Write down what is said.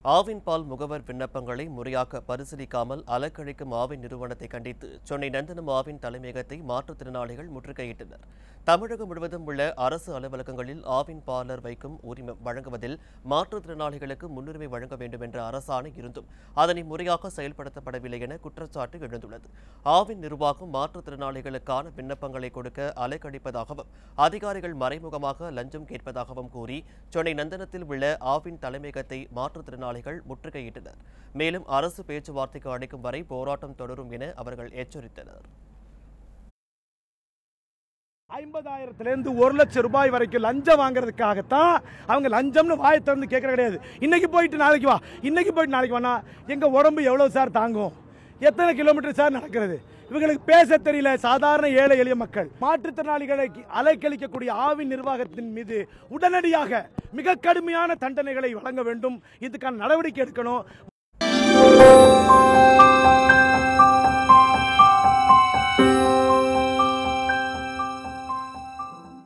ஆவின் பால் முகவர் விண்ணப்பங்களை முறையாக பரிசீலிக்காமல் அலக்கழிக்கும் ஆவின் நிறுவனத்தை கண்டித்து சென்னை நந்தனம் ஆவின் தலைமையகத்தை மாற்றுத்திறனாளிகள் முற்றுகையிட்டனர் தமிழகம் முழுவதும் உள்ள அரசு அலுவலகங்களில் ஆவின் பார்லர் வைக்கும் உரிமம் வழங்குவதில் மாற்றுத்திறனாளிகளுக்கு முன்னுரிமை வழங்க வேண்டும் என்ற அரசாணை இருந்தும் அதனை முறையாக செயல்படுத்தப்படவில்லை என குற்றச்சாட்டு எழுந்துள்ளது ஆவின் நிர்வாகம் மாற்றுத்திறனாளிகளுக்கான விண்ணப்பங்களை கொடுக்க அலைக்கழிப்பதாகவும் அதிகாரிகள் மறைமுகமாக லஞ்சம் கேட்பதாகவும் கூறி சென்னை நந்தனத்தில் உள்ள ஆவின் தலைமையகத்தை மாற்றுத்திறனாளிகள் முற்றுகையிட்டனர் மேலும் அரசு பேச்சுவார்த்தைக்கு அழைக்கும் வரை போராட்டம் தொடரும் என அவர்கள் எச்சரித்தனர் ஐம்பதாயிரத்துலேருந்து ஒரு லட்சம் ரூபாய் வரைக்கும் லஞ்சம் வாங்குறதுக்காகத்தான் அவங்க லஞ்சம்னு வாயை திறந்து கேட்கற கிடையாது இன்னைக்கு போயிட்டு நாளைக்கு வா இன்னைக்கு போயிட்டு நாளைக்கு வானா எங்க உடம்பு எவ்வளவு சார் தாங்கும் எத்தனை கிலோமீட்டர் சார் நடக்கிறது இவங்களுக்கு பேச தெரியல சாதாரண ஏழை எளிய மக்கள் மாற்றுத்திறனாளிகளை அலைக்கழிக்கக்கூடிய ஆவின் நிர்வாகத்தின் மீது உடனடியாக மிக கடுமையான தண்டனைகளை வழங்க வேண்டும் இதுக்கான நடவடிக்கை எடுக்கணும்